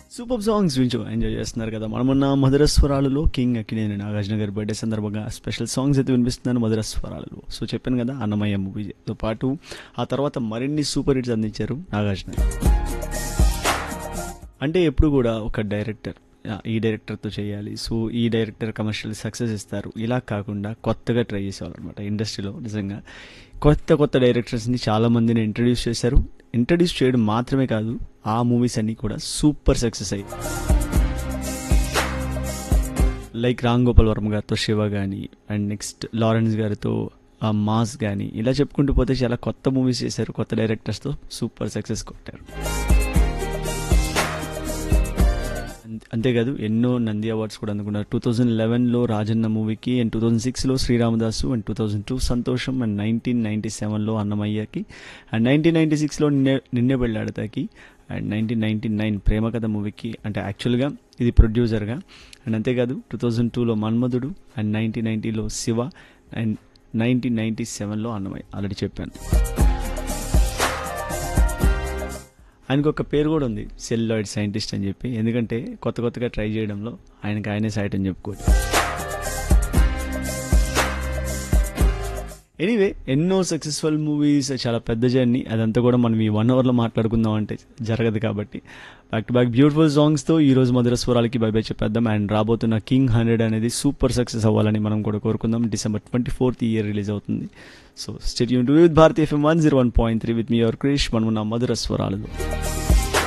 Super songs వింటూ enjoy చేస్తున్నారు కదా మనమున్న మధుర స్వరాలలో కింగ్ అక్కినేని నాగార్జున గారి బర్త్డే సందర్భంగా స్పెషల్ సాంగ్స్ అయితే వినిపిస్తున్నాను మధుర స్వరాలలో సో చెప్పాను కదా అన్నమయ్య మూవీతో పాటు ఆ తర్వాత మరిన్ని సూపర్ హిట్స్ అందించారు నాగార్జున గారు. అంటే ఎప్పుడు కూడా ఒక డైరెక్టర్ ఆ, ఈ డైరెక్టర్తో చేయాలి సో ఈ డైరెక్టర్ కమర్షియల్ సక్సెస్ ఇస్తారు ఇలా కాకుండా కొత్తగా ట్రై చేసేవాళ్ళు అనమాట ఇండస్ట్రీలో నిజంగా కొత్త కొత్త డైరెక్టర్స్ని చాలా మందిని ఇంట్రడ్యూస్ చేశారు ఇంట్రడ్యూస్ చేయడం మాత్రమే కాదు ఆ మూవీస్ అన్నీ కూడా సూపర్ సక్సెస్ అయ్యాయి లైక్ రామ్ గోపాల్ వర్మ గారితో శివ కానీ అండ్ నెక్స్ట్ లారెన్స్ గారితో ఆ మాస్ కానీ ఇలా చెప్పుకుంటూ పోతే చాలా కొత్త మూవీస్ చేశారు కొత్త డైరెక్టర్స్తో సూపర్ సక్సెస్ కొట్టారు అంతే- అంతేకాదు ఎన్నో నంది అవార్డ్స్ కూడా అందుకున్నారు టూ థౌజండ్ లెవెన్లో రాజన్న మూవీకి అండ్ టూ థౌజండ్ సిక్స్లో Sri Ramadasu and two thousand two Santosham and nineteen ninety సెవెన్లో అన్నమయ్యకి అండ్ నైన్టీన్ నైంటీ సిక్స్లో నిన్నే నిన్నే పెళ్ళాడతాకి and nineteen ninety nine Prema Katha మూవీకి అంటే యాక్చువల్గా ఇది ప్రొడ్యూసర్గా అండ్ అంతేకాదు టూ థౌజండ్ టూలో మన్మధుడు అండ్ నైన్టీన్ నైంటీలో శివ అండ్ నైన్టీన్ నైంటీ సెవెన్లో అన్నమయ్య ఆల్రెడీ చెప్పాను ఆయనకు ఒక పేరు కూడా ఉంది సెల్లాయిడ్ సైంటిస్ట్ అని చెప్పి ఎందుకంటే కొత్త కొత్తగా ట్రై చేయడంలో ఆయనకి ఆయనే సైట్ అని చెప్పుకోవచ్చు ఎనీవే ఎన్నో సక్సెస్ఫుల్ మూవీస్ చాలా పెద్ద జర్నీ అదంతా కూడా మనం ఈ వన్ అవర్లో మాట్లాడుకుందాం అంటే జరగదు కాబట్టి బ్యాక్ టు బ్యాక్ బ్యూటిఫుల్ సాంగ్స్తో ఈ రోజు మధుర స్వరాలకి బై బై చెప్పేద్దాం అండ్ రాబోతున్న కింగ్ హండ్రెడ్ అనేది సూపర్ సక్సెస్ అవ్వాలని మనం కూడా కోరుకుందాం December twenty fourth year release అవుతుంది సో స్టేట్ యూన్ to with Bharati FM one zero one point three with me your Krish మనం ఉన్న మధుర స్వరాలు